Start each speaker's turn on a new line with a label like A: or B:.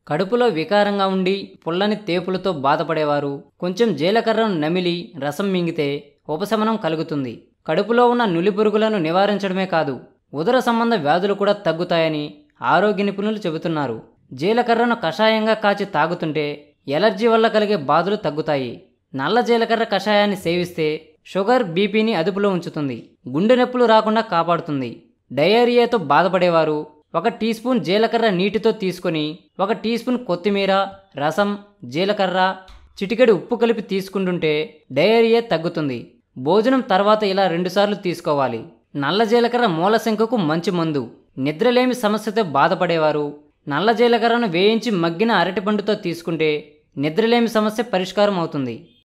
A: కడుపులో వికారంగా ఉండి పుల్లని తేపులతో బాధపడేవారు కొంచెం జీలకర్రను నమిలి రసం మింగితే ఉపశమనం కలుగుతుంది కడుపులో ఉన్న నులిపురుగులను నివారించడమే కాదు ఉదర సంబంధ వ్యాధులు కూడా తగ్గుతాయని ఆరోగ్య నిపుణులు చెబుతున్నారు జీలకర్రను కషాయంగా కాచి తాగుతుంటే ఎలర్జీ వల్ల కలిగే బాధలు తగ్గుతాయి నల్ల జీలకర్ర కషాయాన్ని సేవిస్తే షుగర్ బీపీని అదుపులో ఉంచుతుంది గుండె నొప్పులు రాకుండా కాపాడుతుంది డయేరియాతో బాధపడేవారు ఒక టీ స్పూన్ జీలకర్ర నీటితో తీసుకొని ఒక టీ స్పూన్ కొత్తిమీర రసం జీలకర్ర చిటికెడు ఉప్పు కలిపి తీసుకుంటుంటే డయేరియా తగ్గుతుంది భోజనం తర్వాత ఇలా రెండుసార్లు తీసుకోవాలి నల్ల జీలకర్ర మూలశంకకు మంచి మందు నిద్రలేమి సమస్యతో బాధపడేవారు నల్ల జీలకర్రను వేయించి మగ్గిన అరటిపండుతో తీసుకుంటే నిద్రలేమి సమస్య పరిష్కారం అవుతుంది